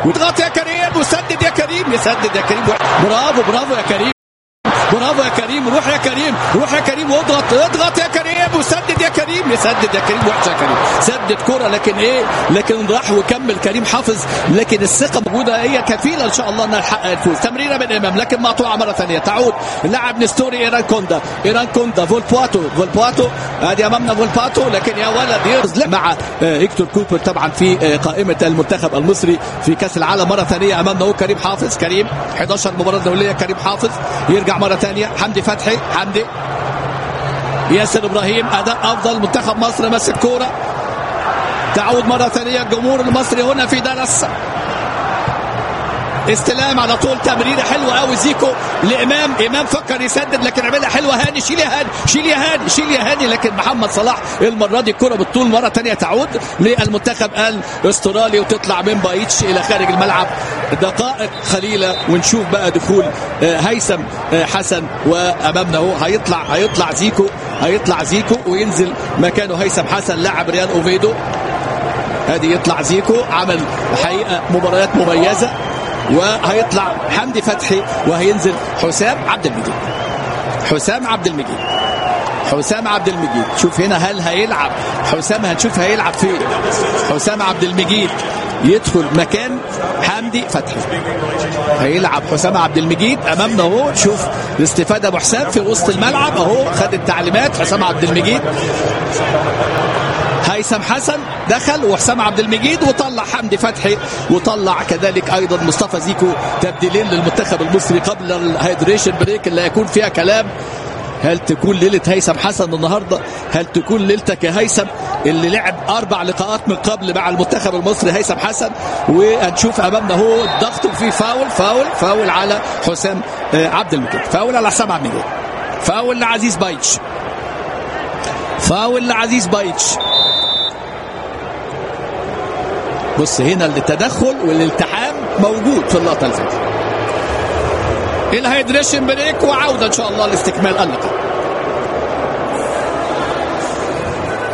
واضغط يا كريم وسدد يا كريم يسدد يا كريم برافو برافو يا كريم برافو يا كريم روح يا كريم روح يا كريم واضغط اضغط يا كريم وسدد يا كريم يسدد يا كريم وحش يا كريم سدد كرة لكن ايه لكن راح وكمل كريم حافظ لكن الثقة موجودة هي كفيلة ان شاء الله انها تحقق الفوز تمريرة من امام لكن مقطوعة مرة ثانية تعود اللاعب نستوري ايران كوندا ايران كوندا فولبواتو فولبواتو ادي امامنا فولبواتو لكن يا ولد يرز مع آه، هيكتور كوبر طبعا في آه، قائمة المنتخب المصري في كأس العالم مرة ثانية امامنا هو كريم حافظ كريم 11 مباراة دولية كريم حافظ يرجع مرة ثانية حمدي فتحي حمدي ياسر ابراهيم اداء افضل منتخب مصر ماسك كوره تعود مره ثانيه الجمهور المصري هنا في درس استلام على طول تمريره حلوه قوي زيكو لامام امام فكر يسدد لكن عملها حلوه هاني شيل يا هاني شيل يا هاني شيل يا هاني لكن محمد صلاح المره دي الكره بالطول مره ثانيه تعود للمنتخب الاسترالي وتطلع من بايتش الى خارج الملعب دقائق قليله ونشوف بقى دخول آه، هيثم آه، حسن وامامنا اهو هيطلع هيطلع زيكو هيطلع زيكو وينزل مكانه هيثم حسن لاعب ريال اوفيدو ادي يطلع زيكو عمل حقيقه مباريات مميزه وهيطلع حمدي فتحي وهينزل حسام عبد المجيد حسام عبد المجيد حسام عبد المجيد شوف هنا هل هيلعب حسام هنشوف هيلعب فين حسام عبد المجيد يدخل مكان حمدي فتحي هيلعب حسام عبد المجيد امامنا اهو شوف الاستفاده ابو حسام في وسط الملعب اهو خد التعليمات حسام عبد المجيد هيثم حسن دخل وحسام عبد المجيد وطلع حمدي فتحي وطلع كذلك ايضا مصطفى زيكو تبديلين للمنتخب المصري قبل الهيدريشن بريك اللي هيكون فيها كلام هل تكون ليله هيثم حسن النهارده؟ هل تكون ليلتك يا هيثم اللي لعب اربع لقاءات من قبل مع المنتخب المصري هيثم حسن وهنشوف امامنا هو الضغط وفي فاول فاول فاول على حسام آه، عبد المجيد فاول على حسام عبد المجيد فاول لعزيز بايتش فاول لعزيز بايتش بص هنا التدخل والالتحام موجود في اللقطه اللي فاتت الهيدريشن بريك وعوده ان شاء الله لاستكمال اللقاء